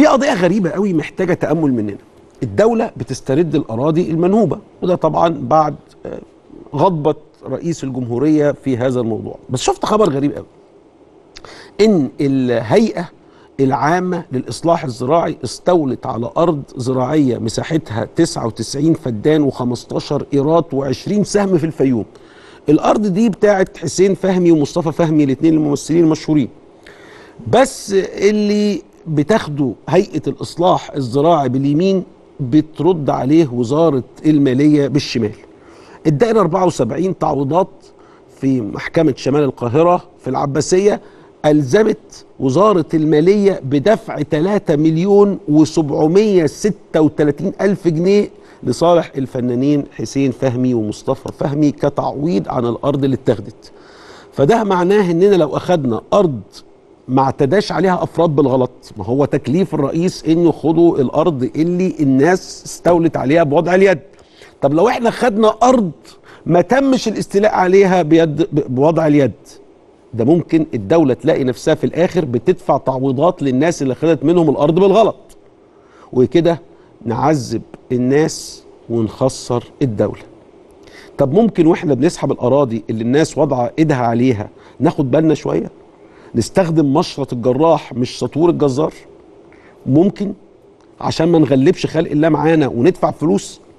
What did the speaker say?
في قضيه غريبه قوي محتاجه تامل مننا الدوله بتسترد الاراضي المنهوبه وده طبعا بعد آه، غضبه رئيس الجمهوريه في هذا الموضوع بس شفت خبر غريب قوي ان الهيئه العامه للاصلاح الزراعي استولت على ارض زراعيه مساحتها 99 فدان و15 ايراد و20 سهم في الفيوم الارض دي بتاعت حسين فهمي ومصطفى فهمي الاثنين الممثلين المشهورين بس اللي بتاخده هيئه الاصلاح الزراعي باليمين بترد عليه وزاره الماليه بالشمال الدائره 74 تعويضات في محكمه شمال القاهره في العباسيه ألزمت وزارة المالية بدفع 3 مليون و736 ألف جنيه لصالح الفنانين حسين فهمي ومصطفى فهمي كتعويض عن الأرض اللي اتاخدت فده معناه إننا لو أخدنا أرض ما اعتداش عليها أفراد بالغلط ما هو تكليف الرئيس إنه خدوا الأرض اللي الناس استولت عليها بوضع اليد طب لو احنا خدنا أرض ما تمش الاستيلاء عليها بيد بوضع اليد ده ممكن الدولة تلاقي نفسها في الآخر بتدفع تعويضات للناس اللي خدت منهم الأرض بالغلط وكده نعذب الناس ونخسر الدولة طب ممكن واحنا بنسحب الأراضي اللي الناس وضع إيدها عليها ناخد بالنا شوية نستخدم مشرط الجراح مش سطور الجزار ممكن عشان ما نغلبش خلق الله معانا وندفع فلوس